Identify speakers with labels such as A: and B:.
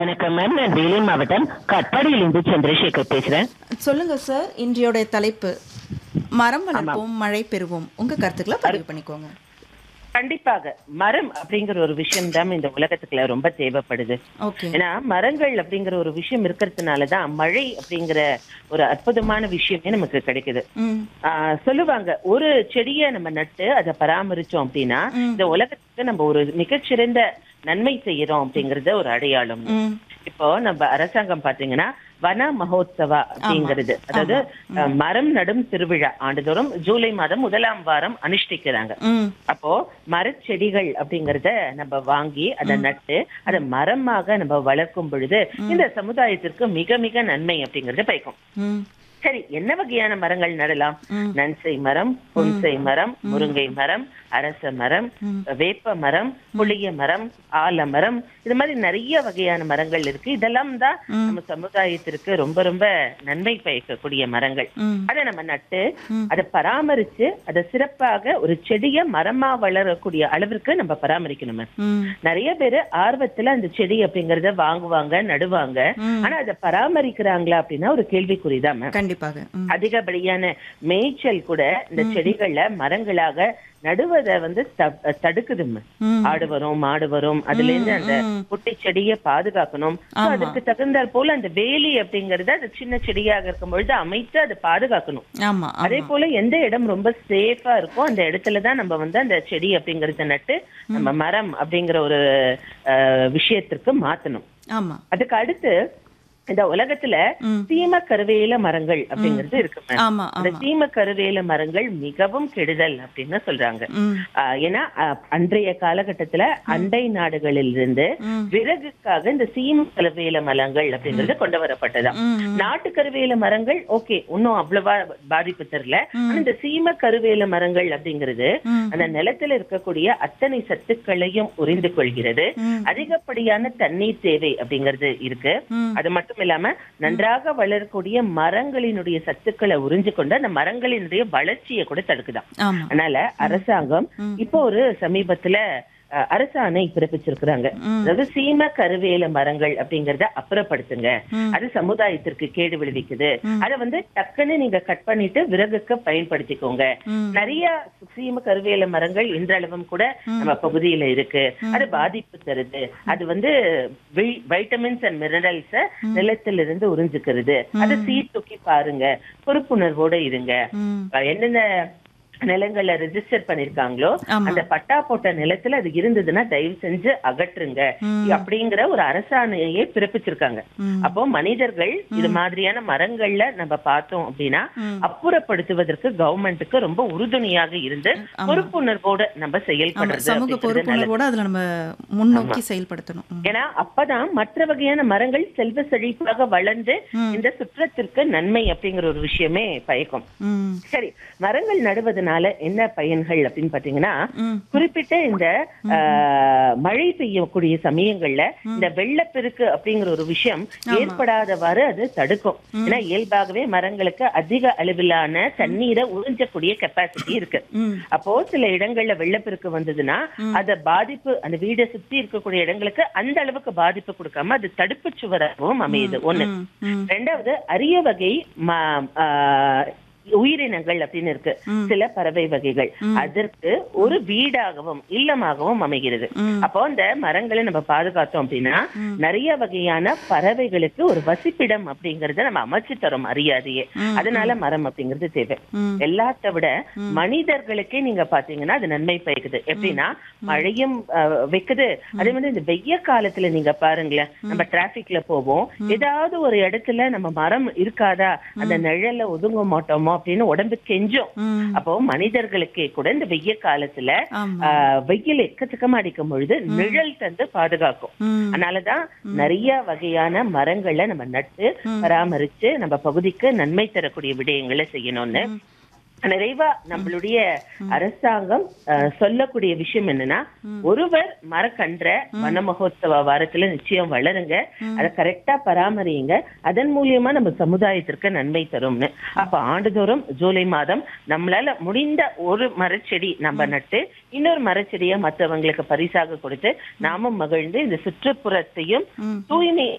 A: வணக்கம் மேம் நான் வேலூர் மாவட்டம் கட்பாடியிலிருந்து சந்திரசேகர் பேசுறேன்
B: சொல்லுங்க சார் இன்றையோட தலைப்பு மரம் வளர்ப்போம் மழை பெறுவோம் உங்க கருத்துக்களை பதிவு பண்ணிக்கோங்க
A: கண்டிப்பாக மரம் அப்படிங்கிற ஒரு விஷயம் தான் இந்த உலகத்துக்குள்ள ரொம்ப தேவைப்படுது
B: ஓகே
A: ஏன்னா மரங்கள் அப்படிங்கிற ஒரு விஷயம் இருக்கிறதுனாலதான் மழை அப்படிங்கிற ஒரு அற்புதமான விஷயமே நமக்கு கிடைக்குது
B: ம்
A: ஆஹ் சொல்லுவாங்க ஒரு செடியை நம்ம நட்டு அதை பராமரிச்சோம் அப்படின்னா இந்த உலகத்துக்கு நம்ம ஒரு மிகச்சிறந்த நன்மை செய்யறோம் அப்படிங்கறது ஒரு அடையாளம்
B: ம்
A: இப்போ நம்ம அரசாங்கம் பாத்தீங்கன்னா வன மகோத்சவா அப்படிங்கிறது அதாவது அஹ், மரம் நடும் திருவிழா ஆண்டுதோறும் ஜூலை மாதம் முதலாம் வாரம் அனுஷ்டிக்கிறாங்க
B: ம்
A: அப்போ மரச்செடிகள் அப்படிங்கறத நம்ம வாங்கி அதை நட்டு அதை மரமாக நம்ம வளர்க்கும் பொழுது இந்த சமுதாயத்திற்கு மிக மிக நன்மை அப்படிங்கறது பயக்கும்
B: ம்
A: சரி என்ன வகையான மரங்கள் நடலாம்
B: ம்.
A: நன்சை மரம் புன்சை மரம் முருங்கை மரம் அரச மரம் வேப்ப மரம் புளிய மரம் ஆலமரம் இது மாதிரி நிறைய வகையான மரங்கள் இருக்கு இதெல்லாம் தான் நம்ம சமுதாயத்திற்கு ரொம்ப ரொம்ப நன்மை பயக்கக்கூடிய மரங்கள்
B: ம்
A: அதை நம்ம நட்டு அதை பராமரிச்சு அதை சிறப்பாக ஒரு செடிய மரமா வளரக்கூடிய அளவிற்கு நம்ம பராமரிக்கணும்
B: ம்
A: நிறைய பேரு ஆர்வத்துல அந்த செடி அப்படிங்கறத வாங்குவாங்க நடுவாங்க ஆனா அதை பராமரிக்கிறாங்களா அப்படின்னா ஒரு கேள்விக்குறிதான் மேம்
B: கண்டிப்பாக ம்
A: அதிகப்படியான மேய்ச்சல் கூட இந்த செடிகள்ல மரங்களாக நடுவதை வந்து த- தடுக்குது மேம்.
B: ம்.
A: ஆடு வரும் மாடு வரும் அதுல இருந்து அந்த குட்டி செடியை பாதுகாக்கணும் So, அதுக்கு தகுந்தாற் போல அந்த வேலி அப்படிங்கறத அது சின்ன செடியாக இருக்கும் பொழுது அமைத்து அதை பாதுகாக்கணும்
B: ஆமா
A: அதே
B: ஆமா
A: போல எந்த இடம் ரொம்ப சேஃபா இருக்கோ அந்த இடத்துல தான் நம்ம வந்து அந்த செடி அப்படிங்கறத நட்டு நம்ம மரம் அப்படிங்கிற ஒரு அஹ், விஷயத்திற்கு மாத்தணும்
B: ஆமா
A: அதுக்கு அடுத்து இந்த உலகத்துல
B: ம்.
A: சீம கருவேல மரங்கள் அப்படிங்கிறது இருக்கு ma'am.
B: ஆமா
A: அந்த
B: ஆமா
A: சீம கருவேல மரங்கள் மிகவும் கெடுதல் அப்படின்னு சொல்றாங்க
B: ம்
A: ஆஹ் ஏன்னா ஆஹ் அன்றைய காலகட்டத்துல அண்டை நாடுகளில் இருந்து
B: ம்.
A: விறகுக்காக இந்த சீம கருவேல மரங்கள் அப்படிங்கிறது கொண்டு வரப்பட்டதாம்
B: ம்
A: நாட்டு கருவேல மரங்கள் ஓகே இன்னும் அவ்வளவா பாதிப்பு தரல ஆனா இந்த சீம கருவேல மரங்கள் அப்படிங்கிறது
B: ம்.
A: அந்த நிலத்துல இருக்கக்கூடிய அத்தனை சத்துக்களையும் உறிந்து கொள்கிறது
B: ம்.
A: அதிகப்படியான தண்ணீர் தேவை அப்படிங்கிறது இருக்கு
B: ம்.
A: அது மட்டும் இல்லாம நன்றாக வளரக்கூடிய மரங்களினுடைய சத்துக்களை உறிஞ்சு கொண்டு அந்த மரங்களினுடைய வளர்ச்சியை கூட தடுக்குதாம்
B: ஆமா
A: அதனால அரசாங்கம் இப்போ ஒரு சமீபத்துல அஹ், அரசாணை பிறப்பிச்சிருக்கிறாங்க
B: ம்.
A: அதாவது சீம கருவேல மரங்கள் அப்படிங்கறத அப்புறப்படுத்துங்க
B: ம்.
A: அது சமுதாயத்திற்கு கேடு விளைவிக்குது அத வந்து டக்குன்னு நீங்க கட் பண்ணிட்டு விறகுக்கு பயன்படுத்திக்கோங்க
B: ம்.
A: நிறைய சீம கருவேல மரங்கள் இன்றளவும் கூட நம்ம பகுதியில இருக்கு அது பாதிப்பு தருது அது வந்து வைட்டமின்ஸ் அண்ட் மினரல்ஸ நிலத்திலிருந்து உறிஞ்சுக்கிறது அதை சீர்தூக்கி பாருங்க பொறுப்புணர்வோட இருங்க
B: ம்
A: அஹ் எந்தெந்த நிலங்கள்ல ரெஜிஸ்டர் பண்ணிருக்காங்களோ
B: ஆமா.
A: அந்த பட்டா போட்ட நிலத்துல அது இருந்ததுன்னா தயவு செஞ்சு அகற்றுங்க அப்படிங்கிற ஒரு அரசாணையை பிறப்பிச்சிருக்காங்க
B: ம்.
A: அப்போ மனிதர்கள் இது மாதிரியான மரங்கள்ல நம்ம பார்த்தோம் அப்படின்னா அப்புறப்படுத்துவதற்கு கவர்மெண்ட்டுக்கு ரொம்ப உறுதுணையாக இருந்து பொறுப்புணர்வோட நம்ம
B: ஆமா
A: செயல்படுறது
B: சமூக
A: அப்படிங்கிறது நல்லது.
B: பொறுப்புணர்வோட அதுல நம்ம முன்னோக்கி செயல்படுத்தணும் ம்.
A: ஏன்னா அப்பதான் மற்ற வகையான மரங்கள் செல்வ செழிப்பாக வளர்ந்து இந்த சுற்றத்திற்கு நன்மை அப்படிங்கிற ஒரு விஷயமே பயக்கும்
B: ம்
A: சரி மரங்கள் நடுவதனால என்ன பயன்கள் அப்படின்னு பாத்தீங்கன்னா
B: ம்
A: குறிப்பிட்ட இந்த ஆஹ், மழை பெய்யக்கூடிய சமயங்கள்ல இந்த வெள்ளப்பெருக்கு அப்படிங்கிற ஒரு விஷயம் ஏற்படாதவாறு அது தடுக்கும் ஏன்னா இயல்பாகவே மரங்களுக்கு அதிக அளவிலான தண்ணீரை உறிஞ்சக்கூடிய கெப்பாசிட்டி இருக்கு
B: ம்
A: அப்போ சில இடங்கள்ல வெள்ளப்பெருக்கு வந்ததுன்னா அத பாதிப்பு அந்த வீடை சுத்தி இருக்கக்கூடிய இடங்களுக்கு அந்த அளவுக்கு பாதிப்பு கொடுக்காம அது தடுப்பு சுவராகவும் அமையுது ஒண்ணு
B: ம் ம்
A: ரெண்டாவது அரிய வகை ம- ஆஹ் உயிரினங்கள் அப்படின்னு இருக்கு சில பறவை வகைகள் அதற்கு ஒரு வீடாகவும் இல்லமாகவும் அமைகிறது அப்போ அந்த மரங்களை நம்ம பாதுகாத்தோம் அப்படின்னா நிறைய வகையான பறவைகளுக்கு ஒரு வசிப்பிடம் அப்படிங்கறத நம்ம அமைச்சு தரோம் அறியாதையே அதனால மரம் அப்படிங்கிறது தேவை
B: ம்.
A: எல்லாத்த விட மனிதர்களுக்கே நீங்க பாத்தீங்கன்னா அது நன்மை பயக்குது எப்படின்னா மழையும் ஆஹ், வைக்குது அதே மாதிரி இந்த வெய்ய காலத்துல நீங்க பாருங்களேன் நம்ம டிராபிக்ல போவோம் ஏதாவது ஒரு இடத்துல நம்ம மரம் இருக்காதா அந்த நிழல்ல ஒதுங்க மாட்டோமோ அப்படின்னு உடம்பு கெஞ்சும்
B: ம்
A: அப்போ மனிதர்களுக்கே கூட இந்த வெய்ய காலத்துல
B: ஆமா
A: ஆஹ், வெயில் எக்கச்சக்கமா அடிக்கும் பொழுது நிழல் தந்து பாதுகாக்கும்
B: ம்
A: அதனாலதான் நிறைய வகையான மரங்களை நம்ம நட்டு பராமரிச்சு நம்ம பகுதிக்கு நன்மை தரக்கூடிய விடயங்களை செய்யணும்னு நிறைவா நம்மளுடைய அரசாங்கம் அஹ், சொல்லக்கூடிய விஷயம் என்னன்னா ஒருவர் மரக்கன்ற வன மகோத்சவ வாரத்துல நிச்சயம் வளருங்க அதை கரெக்டா பராமரியுங்க அதன் மூலியமா நம்ம சமுதாயத்திற்கு நன்மை தரும்னு அப்ப ஆண்டுதோறும் ஜூலை மாதம் நம்மளால முடிந்த ஒரு மரச்செடி நம்ம நட்டு இன்னொரு மரச்செடியை மற்றவங்களுக்கு பரிசாக கொடுத்து நாமும் மகிழ்ந்து இந்த சுற்றுப்புறத்தையும் தூய்மை